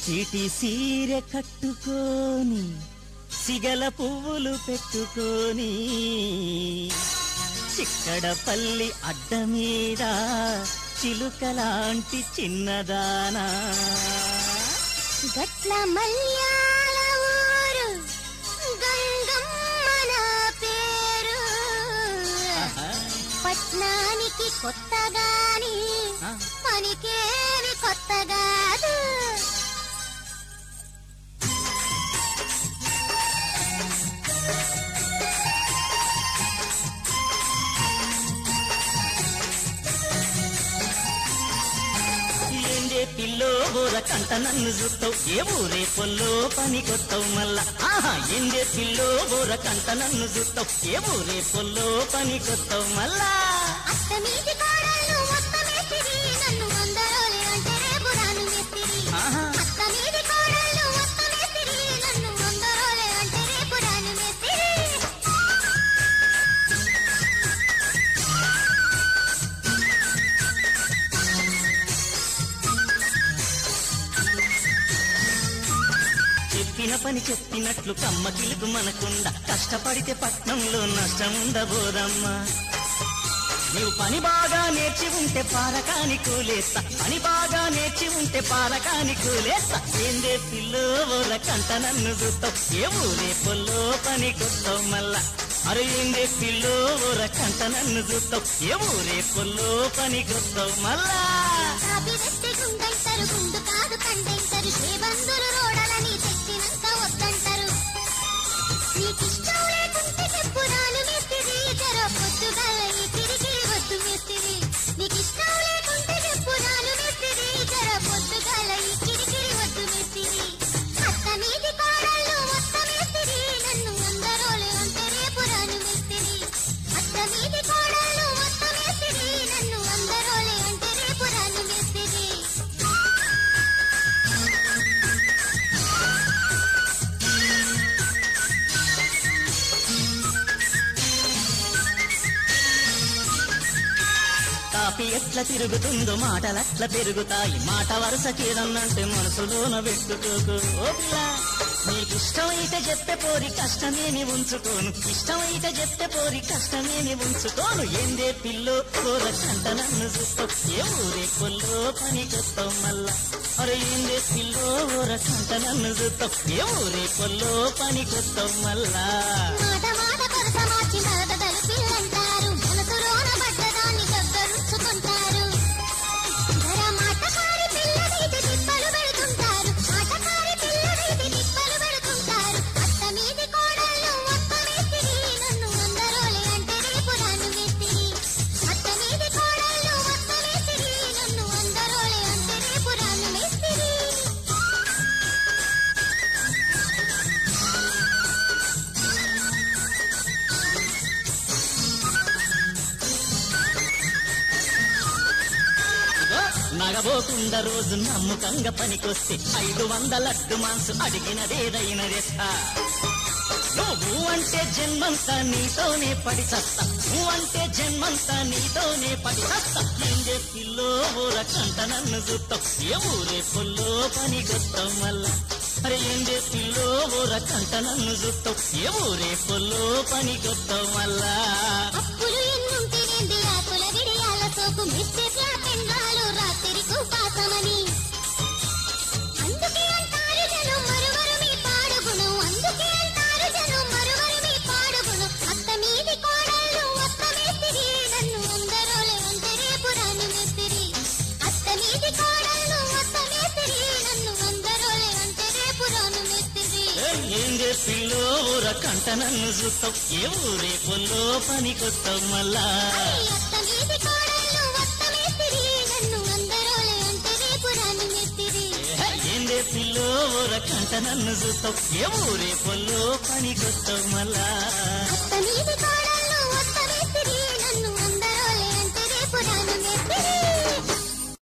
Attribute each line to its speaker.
Speaker 1: చీటి సీర కట్టుకొని సిగల పువ్వులు పెట్టుకొని చిక్కడ పల్లి అడ్డ మీద చిలుకలాంటి చిన్నదానా
Speaker 2: గట్ల మల్యాల ఊరు గంగమ్మ నా పేరు
Speaker 1: ఆహా.
Speaker 2: పట్నానికి కొత్తగాని
Speaker 1: ఆ.
Speaker 2: పనికేమి కొత్తగాదు
Speaker 1: ఏందే పిల్లో ఊర కంట నన్ను చూస్తావు ఏ ఊరే పొల్లో పని కొత్తవు మళ్ళా ఆహా ఏందే పిల్లో ఊర కంట నన్ను చూస్తావు ఏ ఊరే పొల్లో పని కొత్తవు మళ్ళా
Speaker 2: అత్త మీది కోడళ్ళు మొత్తం ఎత్తిరి నన్ను వందరోలే అంటే రేపు రాను మెత్తిరి
Speaker 1: ఆహా.
Speaker 2: అత్త మీది కోడళ్ళు మొత్తం ఎత్తిరి నన్ను వందరోలే అంటే రేపు రాను మెత్తిరి
Speaker 1: చెప్పిన పని చెప్పినట్లు కమ్మ కిలుగు మనకుండ కష్టపడితే పట్నంలో నష్టం ఉండబోదమ్మా నీవు పని బాగా నేర్చి ఉంటే పారకాని కూలేస్తా పని బాగా నేర్చి ఉంటే పారకాని కూలేస్తా ఏందే పిల్లో ఊర కంట నన్ను చూస్తావు ఏ ఊరే పొల్లో పని కొత్తావు మళ్ళా అరే ఏందే పిల్లో ఊర కంట నన్ను చూస్తావు ఏ ఊరే పొల్లో పని కొత్తావు మళ్ళా
Speaker 2: కాపీ పెట్టి గుండంటారు గుండు కాదు కండెంటారు శ్రీబంధులు రోడలని తెచ్చినాక వద్దంటారు నీకిష్టం లేకుంటే చెప్పు రాను మెత్తిరి జర పొద్దుగా ఈ తిరిగి వద్దు మెత్తిరి నీకిష్టం లేకుంటే చెప్పు రాను మెత్తిరి జర పొద్దుగా ఈ కిరికిరి వద్దు మెత్తిరి అత్త మీది కోడళ్ళు మొత్తం మెత్తిరి నన్ను అందరోలే అంటే రేపు రాను మెత్తిరి అత్త మీది కోడళ్ళు మొత్తం మెత్తిరి నన్ను అందరోలే అంటే రేపు రాను మెత్తిరి
Speaker 1: కాపీ ఎట్లా తిరుగుతుందో మాటలట్లా పెరుగుతాయి మాట వరుసకేదన్నంటే మనసులోన పెట్టుకోకు ఓ పిల్ల నీకు ఇష్టమైతే చెప్పే పోరి కష్టమేమి ఉంచుకోను ఇష్టమైతే చెప్పే పోరి కష్టమేమి ఉంచుకోను ఏందే పిల్లో కూర కంట నన్ను చూస్తావు ఏ ఊరే కొల్లో పని కొత్తావు మళ్ళా అరే ఏందే పిల్లో ఊర కంట నన్ను చూస్తావు ఏ ఊరే కొల్లో పని కొత్తావు మళ్ళా
Speaker 2: మాట మాట కొరత మార్చి మరదలు పిల్లంటారు మనసులోన పడ్డదాన్ని దగ్గరుచ్చుకుంటారు ధర మాటకారి పిల్లదైతే తిప్పలు పెడుతుంటారు మాటకారి పిల్లదైతే తిప్పలు పెడుతుంటారు అత్త మీది కోడళ్ళు మొత్తం ఎత్తిరి నన్ను అందరోలే అంటే రేపు రాను మెత్తిరి అత్త మీది కోడళ్ళు మొత్తం ఎత్తిరి నన్ను అందరోలే అంటే రేపు రాను మెత్తిరి
Speaker 1: ఇదిగో, నగబోకుండా రోజు నమ్ముకంగా పనికొస్తే ఐదు వందలట్టు మనసు అడిగినదేదైనా తెస్తా నువ్వు అంటే జన్మంతా నీతోనే పడి చస్తా నువ్వు అంటే జన్మంతా నీతోనే పడి చస్తా ఏందే పిల్లో ఊర కంట నన్ను చూస్తావు ఏ ఊరే పొల్లో పని కొత్తావు మళ్ళా అరే ఏందే పిల్లో ఊర కంట నన్ను చూస్తావు ఏ ఊరే పొల్లో పని కొత్తావు మళ్ళా
Speaker 2: అప్పులు ఎన్నుంటేనేంది ఆకుల విడియాల సోకు మిస్టేక్ల పెండ్లాలు రాత్రికి ఉపాసమని అందుకే అంటారు జనం మరువరు మీ పాడుగుణం అందుకే అంటారు జనం మరువరు మీ పాడుగుణం అత్త మీది కోడళ్ళు అత్త మేస్తిరి నన్ను అందరోలే అంటే రేపు రాను మేస్తిరి అత్త మీది కోడళ్ళు అత్త మేస్తిరి నన్ను అందరోలే అంటే రేపు రాను మేస్తిరి
Speaker 1: ఏయ్, ఏందే పిల్లో ఊర కంట నన్ను చూస్తావు ఏ ఊరే పొల్లో పని కొత్తావు మళ్ళా
Speaker 2: అత్త మీది కోడళ్ళు అత్త మేస్తిరి నన్ను అందరోలే అంటే రేపు రాను మేస్తిరి
Speaker 1: ఏ, ఏందే పిల్లో ఊర కంట నన్ను చూస్తావు ఏ ఊరే పొల్లో పని కొత్తావు మళ్ళా
Speaker 2: అత్త మీది